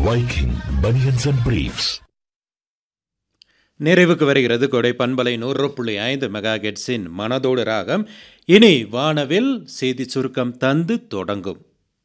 Viking Bunions and Briefs. நிறைவுக்கு வருகிறது கொடை பண்பலை நூறு புள்ளி ஐந்து மெகா கெட்ஸின் மனதோடு ராகம் இனி வானவில் செய்தி சுருக்கம் தந்து தொடங்கும்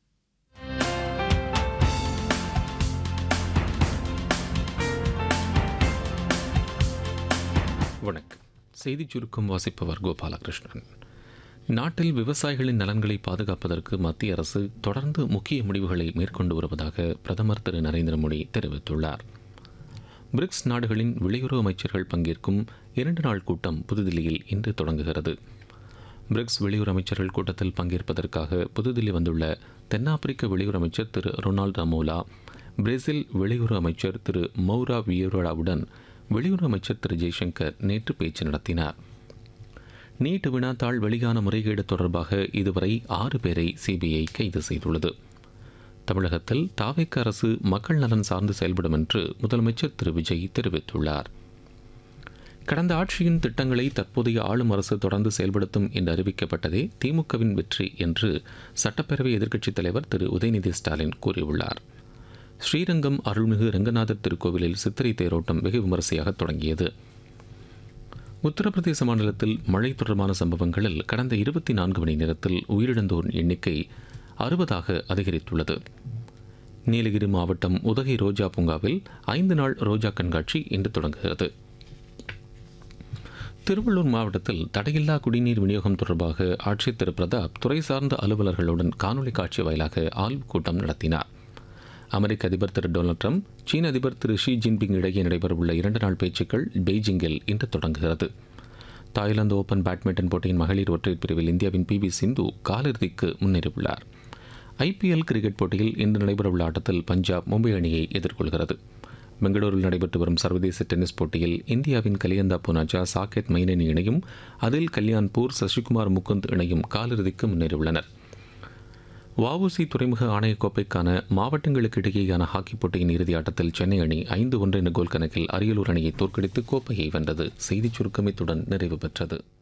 வணக்கம் செய்திச் சுருக்கம் வாசிப்பவர் கோபாலகிருஷ்ணன் நாட்டில் விவசாயிகளின் நலன்களை பாதுகாப்பதற்கு மத்திய அரசு தொடர்ந்து முக்கிய முடிவுகளை மேற்கொண்டு வருவதாக பிரதமர் திரு நரேந்திர மோடி தெரிவித்துள்ளார் பிரிக்ஸ் நாடுகளின் வெளியுறவு அமைச்சர்கள் பங்கேற்கும் இரண்டு நாள் கூட்டம் புதுதில்லியில் இன்று தொடங்குகிறது பிரிக்ஸ் வெளியுறவு அமைச்சர்கள் கூட்டத்தில் பங்கேற்பதற்காக புதுதில்லி வந்துள்ள தென்னாப்பிரிக்க வெளியுறவு அமைச்சர் திரு ரொனால்ட் ரமோலா பிரேசில் வெளியுறவு அமைச்சர் திரு மௌரா வியோராவுடன் வெளியுறவு அமைச்சர் திரு ஜெய்சங்கர் நேற்று பேச்சு நடத்தினார் நீட் வினாத்தாள் வெளியான முறைகேடு தொடர்பாக இதுவரை ஆறு பேரை சிபிஐ கைது செய்துள்ளது தமிழகத்தில் தாவேக்க அரசு மக்கள் நலன் சார்ந்து செயல்படும் என்று முதலமைச்சர் திரு விஜய் தெரிவித்துள்ளார் கடந்த ஆட்சியின் திட்டங்களை தற்போதைய ஆளும் அரசு தொடர்ந்து செயல்படுத்தும் என்று அறிவிக்கப்பட்டதே திமுகவின் வெற்றி என்று சட்டப்பேரவை எதிர்க்கட்சித் தலைவர் திரு உதயநிதி ஸ்டாலின் கூறியுள்ளார் ஸ்ரீரங்கம் அருள்மிகு ரங்கநாதர் திருக்கோவிலில் சித்திரை தேரோட்டம் வெகு விமரிசையாக தொடங்கியது உத்தரப்பிரதேச மாநிலத்தில் மழை தொடர்பான சம்பவங்களில் கடந்த இருபத்தி நான்கு மணி நேரத்தில் உயிரிழந்தோர் எண்ணிக்கை அறுபதாக அதிகரித்துள்ளது நீலகிரி மாவட்டம் உதகை ரோஜா பூங்காவில் ஐந்து நாள் ரோஜா கண்காட்சி இன்று தொடங்குகிறது திருவள்ளூர் மாவட்டத்தில் தடையில்லா குடிநீர் விநியோகம் தொடர்பாக ஆட்சியர் திரு பிரதாப் துறை சார்ந்த அலுவலர்களுடன் காணொலி காட்சி வாயிலாக ஆய்வுக் கூட்டம் நடத்தினார் அமெரிக்க அதிபர் திரு டொனால்ட் ட்ரம்ப் சீன அதிபர் திரு ஷி ஜின்பிங் இடையே நடைபெறவுள்ள இரண்டு நாள் பேச்சுக்கள் பெய்ஜிங்கில் இன்று தொடங்குகிறது தாய்லாந்து ஓபன் பேட்மிண்டன் போட்டியின் மகளிர் ஒற்றையர் பிரிவில் இந்தியாவின் பி வி சிந்து காலிறுதிக்கு முன்னேறியுள்ளார் ஐபிஎல் கிரிக்கெட் போட்டியில் இன்று நடைபெறவுள்ள ஆட்டத்தில் பஞ்சாப் மும்பை அணியை எதிர்கொள்கிறது பெங்களூரில் நடைபெற்று வரும் சர்வதேச டென்னிஸ் போட்டியில் இந்தியாவின் கலியந்தா புனாஜா சாகேத் மைனனி இணையும் அதில் கல்யாண்பூர் சசிகுமார் முகுந்த் இணையும் காலிறுதிக்கு முன்னேறியுள்ளனர் வஉசி துறைமுக ஆணையக் கோப்பைக்கான மாவட்டங்களுக்கு இடையேயான ஹாக்கி போட்டியின் இறுதி ஆட்டத்தில் சென்னை அணி ஐந்து ஒன்று என்ற கோல் கணக்கில் அரியலூர் அணியை தோற்கடித்து கோப்பையை வென்றது செய்திச் சுருக்கமித்துடன் நிறைவு பெற்றது